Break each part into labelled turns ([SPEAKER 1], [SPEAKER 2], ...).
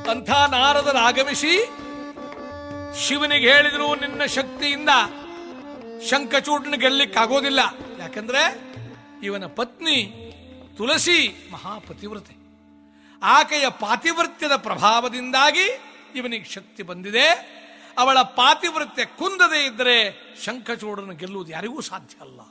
[SPEAKER 1] ಅಂಥ ನಾರದರು ಆಗಮಿಸಿ ಶಿವನಿಗೆ ಹೇಳಿದ್ರು ನಿನ್ನ ಶಕ್ತಿಯಿಂದ ಶಂಖಚೂಡನ ಗೆಲ್ಲಕ್ಕಾಗೋದಿಲ್ಲ ಯಾಕಂದ್ರೆ ಇವನ ಪತ್ನಿ ತುಳಸಿ ಮಹಾಪತಿವ್ರತೆ ಆಕೆಯ ಪಾತಿವೃತ್ಯದ ಪ್ರಭಾವದಿಂದಾಗಿ ಇವನಿಗೆ ಶಕ್ತಿ ಬಂದಿದೆ ಅವಳ ಪಾತಿವೃತ್ಯ ಕುಂದದೇ ಇದ್ದರೆ ಶಂಖಚೂಡನ ಗೆಲ್ಲುವುದು ಯಾರಿಗೂ ಸಾಧ್ಯ ಅಲ್ಲ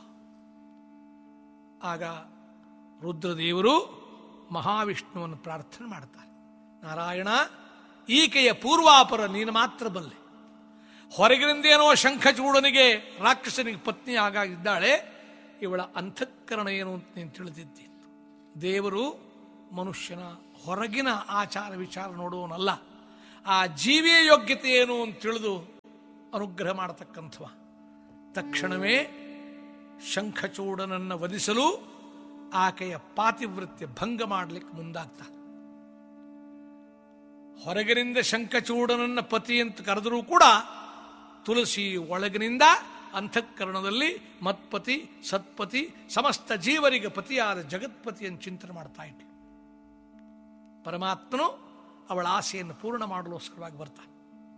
[SPEAKER 1] ಆಗ ರುದ್ರದೇವರು ಮಹಾವಿಷ್ಣುವನ್ನು ಪ್ರಾರ್ಥನೆ ಮಾಡ್ತಾರೆ ನಾರಾಯಣ ಈಕೆಯ ಪೂರ್ವಾಪರ ನೀನು ಮಾತ್ರ ಬಲ್ಲೆ ಹೊರಗಿನಿಂದೇನೋ ಶಂಖಚೂಡನಿಗೆ ರಾಕ್ಷಸನಿಗೆ ಪತ್ನಿ ಆಗಾಗಿದ್ದಾಳೆ ಇವಳ ಅಂತಃಕರಣ ಏನು ಅಂತ ನೀನು ತಿಳಿದಿದ್ದಿ ದೇವರು ಮನುಷ್ಯನ ಹೊರಗಿನ ಆಚಾರ ವಿಚಾರ ನೋಡುವನಲ್ಲ ಆ ಜೀವಿಯ ಯೋಗ್ಯತೆ ಏನು ಅಂತ ತಿಳಿದು ಅನುಗ್ರಹ ಮಾಡತಕ್ಕಂಥವ ತಕ್ಷಣವೇ ಶಂಖಚೂಡನನ್ನು ವಧಿಸಲು ಆಕೆಯ ಪಾತಿವೃತ್ಯ ಭಂಗ ಮಾಡಲಿಕ್ಕೆ ಮುಂದಾಗ್ತಾ ಹೊರಗಿನಿಂದ ಶಂಖಚೂಡನನ್ನ ಪತಿ ಅಂತ ಕರೆದರೂ ಕೂಡ ತುಳಸಿ ಒಳಗಿನಿಂದ ಅಂತಃಕರಣದಲ್ಲಿ ಮತ್ಪತಿ ಸತ್ಪತಿ ಸಮಸ್ತ ಜೀವರಿಗೆ ಪತಿಯಾದ ಜಗತ್ಪತಿಯನ್ನು ಚಿಂತನೆ ಮಾಡ್ತಾ ಇದ್ಲು ಪರಮಾತ್ಮನು ಅವಳ ಆಸೆಯನ್ನು ಪೂರ್ಣ ಮಾಡಲೋಸ್ಕರವಾಗಿ ಬರ್ತಾನೆ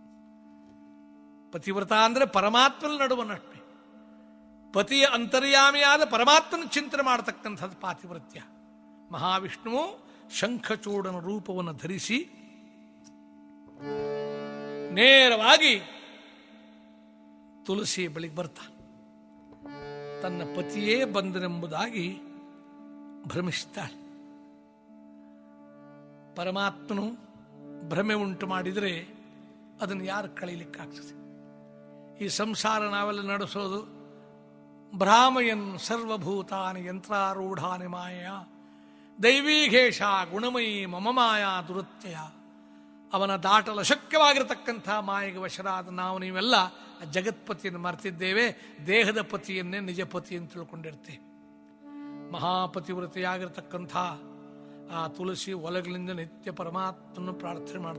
[SPEAKER 1] ಪತಿವ್ರತ ಅಂದ್ರೆ ಪರಮಾತ್ಮನ ನಡುವ ನಟ್ಮೆ ಪತಿಯ ಅಂತರ್ಯಾಮಿಯಾದ ಪರಮಾತ್ಮನ ಚಿಂತನೆ ಮಾಡತಕ್ಕಂಥದ್ದು ಪಾತಿವೃತ್ಯ ಮಹಾವಿಷ್ಣುವು ಶಂಖಚೂಡನ ರೂಪವನ್ನು ಧರಿಸಿ ನೇರವಾಗಿ ತುಳಸಿ ಬಳಿಗೆ ಬರ್ತಾನೆ ತನ್ನ ಪತಿಯೇ ಬಂದನೆಂಬುದಾಗಿ ಭ್ರಮಿಸ್ತಾಳೆ ಪರಮಾತ್ಮನು ಭ್ರಮೆ ಉಂಟು ಮಾಡಿದರೆ ಅದನ್ನು ಯಾರು ಕಳೀಲಿಕ್ಕಾಗ್ತದೆ ಈ ಸಂಸಾರ ನಾವೆಲ್ಲ ನಡೆಸೋದು ಭ್ರಾಮಯನ್ ಸರ್ವಭೂತಾನಿ ಯಂತ್ರಾರೂಢಾನಿ ಮಾಯ ದೈವೀಘೇಶ ಗುಣಮಯಿ ಮಮ ಮಾಯಾ ದುರುತ್ಯಯ ಅವನ ದಾಟಲು ಶಕ್ಯವಾಗಿರತಕ್ಕಂಥ ಮಾಯೆಗೆ ವಶರಾದ ನಾವು ನೀವೆಲ್ಲ ಆ ಜಗತ್ಪತಿಯನ್ನು ಮರೆತಿದ್ದೇವೆ ದೇಹದ ಪತಿಯನ್ನೇ ನಿಜ ಪತಿ ಅಂತ ತಿಳ್ಕೊಂಡಿರ್ತೇವೆ ಮಹಾಪತಿವ್ರತೆಯಾಗಿರ್ತಕ್ಕಂಥ ಆ ತುಳಸಿ ಒಲಗಿನಿಂದ ನಿತ್ಯ ಪರಮಾತ್ಮನ್ನು ಪ್ರಾರ್ಥನೆ ಮಾಡ್ತಾ